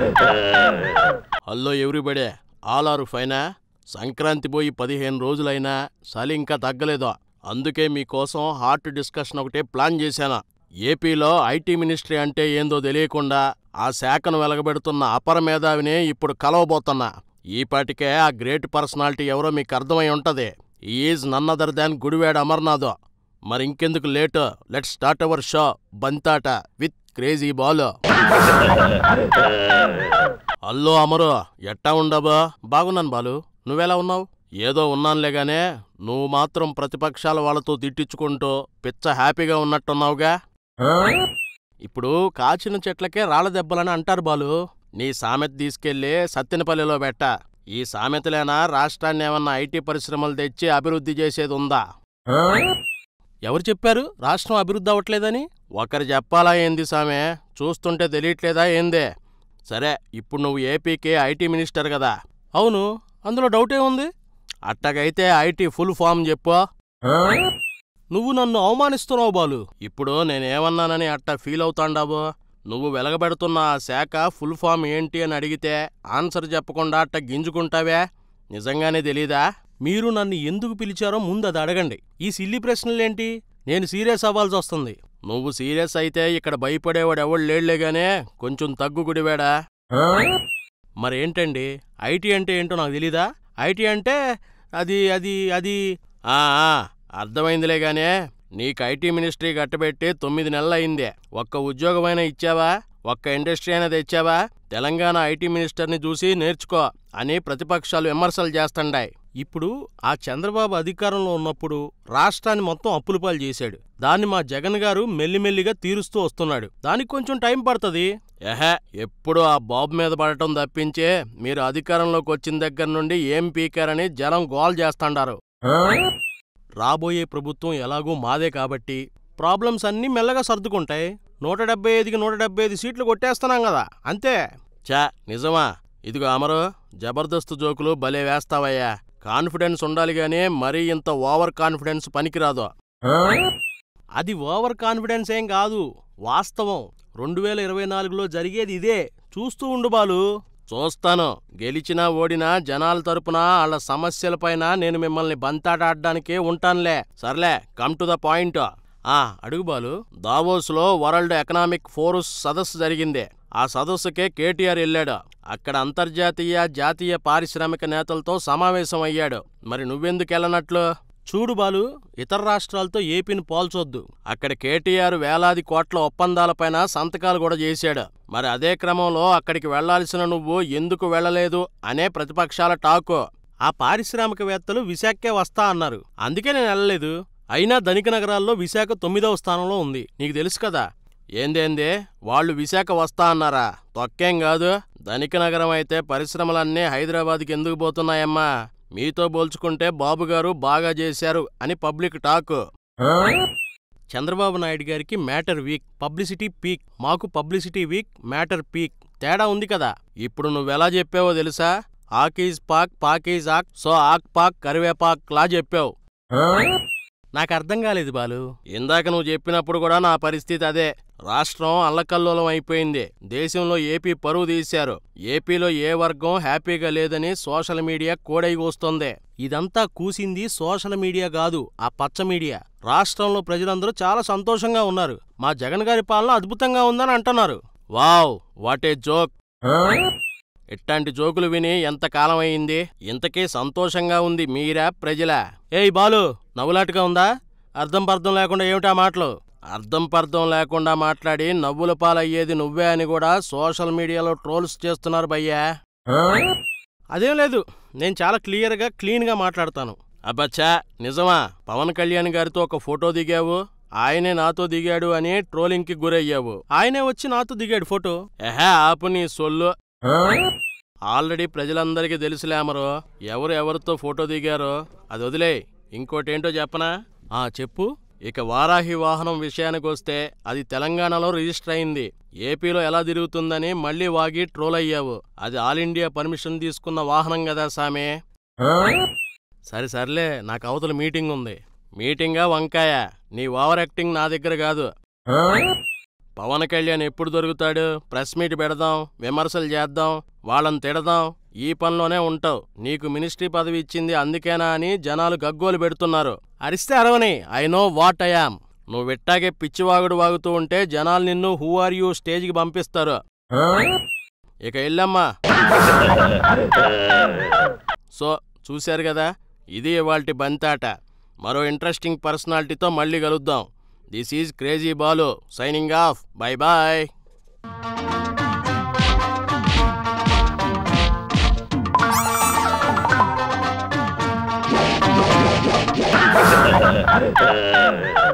Hello everybody all are ఫైనా సంక్రాంతి పోయి పదిహేను రోజులైనా చలి ఇంకా తగ్గలేదు అందుకే మీకోసం హార్ట్ డిస్కషన్ ఒకటే ప్లాన్ చేశాను ఏపీలో ఐటీ మినిస్ట్రీ అంటే ఏందో తెలియకుండా ఆ శాఖను వెలగబెడుతున్న అపర మేధావిని ఇప్పుడు కలవబోతున్నా ఈపాటికే ఆ గ్రేట్ పర్సనాలిటీ ఎవరో మీకు అర్థమై ఉంటది is none other than Gudivada Amarnath మరి ఇంకెందుకు late let start our show బంతాట విత్ క్రేజీ బాల్ అల్లో అమరు ఎట్టా ఉండబా బాగున్నాను బాలు నువ్వెలా ఉన్నావు ఏదో ఉన్నానులేగానే నువ్వు మాత్రం ప్రతిపక్షాల వాళ్ళతో తిట్టించుకుంటూ పిచ్చ హ్యాపీగా ఉన్నట్టున్నావుగా ఇప్పుడు కాచిన చెట్లకే రాళ్ళ దెబ్బలని అంటారు బాలు నీ సామెత తీసుకెళ్లి సత్తెనపల్లిలో పెట్ట ఈ సామెతలేనా రాష్ట్రాన్ని ఏమన్నా ఐటీ పరిశ్రమలు తెచ్చి అభివృద్ధి చేసేది ఉందా ఎవరు చెప్పారు రాష్ట్రం అభివృద్ధి అవ్వట్లేదని ఒకరు చెప్పాలా ఏంది సామె చూస్తుంటే తెలియట్లేదా ఏందే సరే ఇప్పుడు నువ్వు ఏపీకి ఐటీ మినిస్టర్ కదా అవును అందులో డౌటే ఉంది అట్టగైతే ఐటీ ఫుల్ ఫామ్ చెప్పు నువ్వు నన్ను అవమానిస్తున్నావు బాలు ఇప్పుడు నేనేమన్నానని అట్ట ఫీల్ అవుతాండాబో నువ్వు వెలగబెడుతున్న ఆ శాఖ ఫుల్ ఫామ్ ఏంటి అని అడిగితే ఆన్సర్ చెప్పకుండా అట్ట గింజుకుంటావే నిజంగానే తెలీదా మీరు నన్ను ఎందుకు పిలిచారో ముందు అది అడగండి ఈ సిల్లి ప్రశ్నలేంటి నేను సీరియస్ అవ్వాల్సి వస్తుంది నువ్వు సీరియస్ అయితే ఇక్కడ భయపడేవాడు ఎవడు లేడులేగానే కొంచెం తగ్గు గుడివాడా మరేంటండి ఐటీ అంటే ఏంటో నాకు తెలీదా ఐటీ అంటే అది అది అది ఆ ఆ, అర్థమైందిలే గానే నీకు ఐటీ మినిస్ట్రీ కట్టబెట్టి తొమ్మిది నెలలయిందే ఒక్క ఉద్యోగమైనా ఇచ్చావా ఒక్క ఇండస్ట్రీ అయినా తెచ్చావా తెలంగాణ ఐటీ మినిస్టర్ని చూసి నేర్చుకో అని ప్రతిపక్షాలు విమర్శలు చేస్తుండాయి ఇప్పుడు ఆ చంద్రబాబు అధికారంలో ఉన్నప్పుడు రాష్ట్రాన్ని మొత్తం అప్పులపాలు చేశాడు దాన్ని మా జగన్ గారు మెల్లిమెల్లిగా తీరుస్తూ వస్తున్నాడు దానికి కొంచెం టైం పడుతుంది ఎహే ఎప్పుడు ఆ బాబు మీద పడటం తప్పించే మీరు అధికారంలోకి వచ్చిన దగ్గర నుండి ఏం పీకారని జనం గోల్ చేస్తాండారు రాబోయే ప్రభుత్వం ఎలాగూ మాదే కాబట్టి ప్రాబ్లమ్స్ అన్నీ మెల్లగా సర్దుకుంటాయి నూట డెబ్బై ఐదుకి నూట డెబ్బై ఐదు సీట్లు కొట్టేస్తున్నాం కదా అంతే చా నిజమా ఇదిగో అమరు జబర్దస్త్ జోకులు భలే వేస్తావయ్యా కాన్ఫిడెన్స్ ఉండాలి గానీ మరీ ఇంత ఓవర్ కాన్ఫిడెన్స్ పనికిరాదు అది ఓవర్ కాన్ఫిడెన్స్ ఏం కాదు వాస్తవం రెండు వేల ఇరవై నాలుగులో జరిగేది ఇదే చూస్తూ ఉండు బాలు చూస్తాను గెలిచినా ఓడినా జనాల తరపున వాళ్ళ సమస్యలపైన నేను మిమ్మల్ని బంతాటాడడానికే ఉంటానులే సర్లే కమ్ టు ద పాయింట్ ఆ అడుగు బాలు దావోస్లో వరల్డ్ ఎకనామిక్ ఫోరస్ సదస్సు జరిగింది ఆ సదస్సుకే కేటీఆర్ వెళ్ళాడు అక్కడ అంతర్జాతీయ జాతీయ పారిశ్రామిక నేతలతో సమావేశం అయ్యాడు మరి నువ్వెందుకు వెళ్ళనట్లు చూడు బాలు ఇతర రాష్ట్రాలతో ఏపీని పోల్చొద్దు అక్కడ కేటీఆర్ వేలాది కోట్ల ఒప్పందాలపైన సంతకాలు కూడా చేశాడు మరి అదే క్రమంలో అక్కడికి వెళ్లాల్సిన నువ్వు ఎందుకు వెళ్ళలేదు అనే ప్రతిపక్షాల టాకు ఆ పారిశ్రామికవేత్తలు విశాఖకే వస్తా అన్నారు అందుకే నేను వెళ్ళలేదు అయినా ధనిక నగరాల్లో విశాఖ తొమ్మిదవ స్థానంలో ఉంది నీకు తెలుసు కదా ఏందేందే వాళ్ళు విశాఖ వస్తా అన్నారా తొక్కేం కాదు ధనిక నగరం అయితే పరిశ్రమలన్నీ హైదరాబాద్కి ఎందుకు పోతున్నాయమ్మా మీతో పోల్చుకుంటే బాబుగారు బాగా చేశారు అని పబ్లిక్ టాక్ చంద్రబాబు నాయుడు గారికి మ్యాటర్ వీక్ పబ్లిసిటీ పీక్ మాకు పబ్లిసిటీ వీక్ మ్యాటర్ పీక్ తేడా ఉంది కదా ఇప్పుడు నువ్వెలా చెప్పావో తెలుసా ఆకీజ్ పాక్ పాకీజ్ ఆక్ సో ఆక్ పాక్ కరివేపాక్ లా చెప్పావు నాకు అర్థం కాలేదు బాలు ఇందాక నువ్వు చెప్పినప్పుడు కూడా నా పరిస్థితి అదే రాష్ట్రం అల్లకల్లోలం అయిపోయింది దేశంలో ఏపీ పరువు తీశారు ఏపీలో ఏ వర్గం హ్యాపీగా లేదని సోషల్ మీడియా కోడై కూస్తోంది ఇదంతా కూసింది సోషల్ మీడియా కాదు ఆ పచ్చ మీడియా రాష్ట్రంలో ప్రజలందరూ చాలా సంతోషంగా ఉన్నారు మా జగన్ గారి పాలన అద్భుతంగా ఉందని అంటున్నారు వావ్ వాట్ ఏ జోక్ ఇట్లాంటి జోకులు విని ఎంత కాలం అయింది ఇంతకీ సంతోషంగా ఉంది మీరా ప్రజలా ఏయ్ బాలు నవ్వులాటగా ఉందా అర్థం పర్థం లేకుండా ఏమిటా మాటలు అర్థం పర్థం లేకుండా మాట్లాడి నవ్వుల పాలయ్యేది నువ్వే అని కూడా సోషల్ మీడియాలో ట్రోల్స్ చేస్తున్నారు భయ్యా అదేం లేదు నేను చాలా క్లియర్గా క్లీన్గా మాట్లాడతాను అబ్బచ్చా నిజమా పవన్ కళ్యాణ్ గారితో ఒక ఫోటో దిగావు ఆయనే నాతో దిగాడు అని ట్రోలింగ్కి గురయ్యావు ఆయనే వచ్చి నాతో దిగాడు ఫోటో ఎహే ఆపు నీ సొల్లు ఆల్రెడీ ప్రజలందరికీ తెలుసులేమరో ఎవరు ఎవరితో ఫోటో దిగారో అది వదిలే ఇంకోటేంటో చెప్పనా ఆ చెప్పు ఇక వారాహి వాహనం విషయానికొస్తే అది తెలంగాణలో రిజిస్టర్ అయింది ఏపీలో ఎలా తిరుగుతుందని మళ్ళీ వాగి ట్రోల్ అయ్యావు అది ఆల్ ఇండియా పర్మిషన్ తీసుకున్న వాహనం కదా సామే సరే సర్లే నాకు అవతల మీటింగ్ ఉంది మీటింగా వంకాయ నీ ఓవర్ యాక్టింగ్ నా దగ్గర కాదు పవన్ కళ్యాణ్ ఎప్పుడు దొరుకుతాడు ప్రెస్ మీట్ పెడదాం విమర్శలు చేద్దాం వాళ్ళని తిడదాం ఈ పనిలోనే ఉంటావు నీకు మినిస్ట్రీ పదవి ఇచ్చింది అందుకేనా అని జనాలు గగ్గోలు పెడుతున్నారు అరిస్తే అరవని I know what I am నువ్వు విట్టాగే పిచ్చివాగుడు వాగుతూ ఉంటే జనాలు నిన్ను హూ ఆర్ యూ స్టేజ్కి పంపిస్తారు ఇక వెళ్ళమ్మా సో చూశారు కదా ఇది ఇవాల్టి బంతాట మరో ఇంట్రెస్టింగ్ పర్సనాలిటీతో మళ్ళీ కలుద్దాం this is crazy Balu signing off bye bye Ha ha ha ha!